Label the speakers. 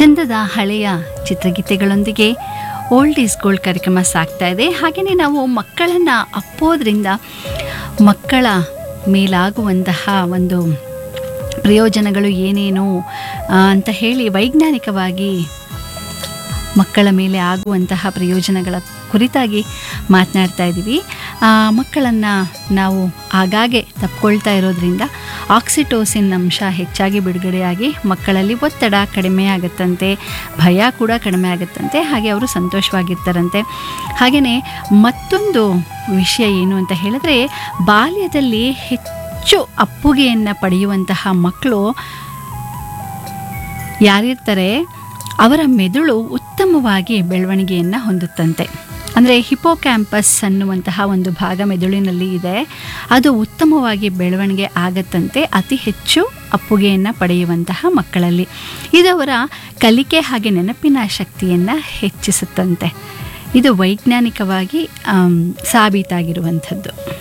Speaker 1: ಚಂದದ ಹಳೆಯ ಚಿತ್ರಗೀತೆಗಳೊಂದಿಗೆ old is gold ಕಾರ್ಯಕ್ರಮ ಸಾಗ್ತಾ ಇದೆ ಹಾಗೆಯೇ ನಾವು ಮಕ್ಕಳನ್ನು ಅಪ್ಪೋದ್ರಿಂದ ಮಕ್ಕಳ ಮೇಲಾಗುವಂತಹ ಒಂದು ಪ್ರಯೋಜನಗಳು ಏನೇನು ಆ, ಅಂತ ಹೇಳಿ ವೈಜ್ಞಾನಿಕವಾಗಿ ಮಕ್ಕಳ ಮೇಲೆ ಆಗುವಂತಹ ಪ್ರಯೋಜನಗಳ ಕುರಿತಾಗಿ ಮಾತನಾಡ್ತಾ ಇದ್ದೀವಿ ಮಕ್ಕಳನ್ನು ನಾವು ಆಗಾಗ್ಗೆ ತಪ್ಕೊಳ್ತಾ ಇರೋದ್ರಿಂದ ಆಕ್ಸಿಟೋಸಿನ್ ಅಂಶ ಹೆಚ್ಚಾಗಿ ಬಿಡುಗಡೆಯಾಗಿ ಮಕ್ಕಳಲ್ಲಿ ಒತ್ತಡ ಕಡಿಮೆ ಆಗುತ್ತಂತೆ ಭಯ ಕೂಡ ಕಡಿಮೆ ಆಗುತ್ತಂತೆ ಹಾಗೆ ಅವರು ಸಂತೋಷವಾಗಿರ್ತಾರಂತೆ ಹಾಗೆಯೇ ಮತ್ತೊಂದು ವಿಷಯ ಏನು ಅಂತ ಹೇಳಿದ್ರೆ ಬಾಲ್ಯದಲ್ಲಿ ಹೆಚ್ಚು ಅಪ್ಪುಗೆಯನ್ನು ಪಡೆಯುವಂತಹ ಮಕ್ಕಳು ಯಾರಿರ್ತಾರೆ ಅವರ ಮೆದುಳು ಉತ್ತಮವಾಗಿ ಬೆಳವಣಿಗೆಯನ್ನು ಹೊಂದುತ್ತಂತೆ ಅಂದರೆ ಹಿಪೋಕ್ಯಾಂಪಸ್ ಅನ್ನುವಂತಹ ಒಂದು ಭಾಗ ಮೆದುಳಿನಲ್ಲಿ ಇದೆ ಅದು ಉತ್ತಮವಾಗಿ ಬೆಳವಣಿಗೆ ಆಗತ್ತಂತೆ ಅತಿ ಹೆಚ್ಚು ಅಪ್ಪುಗೆಯನ್ನು ಪಡೆಯುವಂತಹ ಮಕ್ಕಳಲ್ಲಿ ಇದು ಅವರ ಕಲಿಕೆ ಹಾಗೆ ನೆನಪಿನ ಶಕ್ತಿಯನ್ನು ಹೆಚ್ಚಿಸುತ್ತಂತೆ ಇದು ವೈಜ್ಞಾನಿಕವಾಗಿ ಆಮ್, ಸಾಬೀತಾಗಿರುವಂಥದ್ದು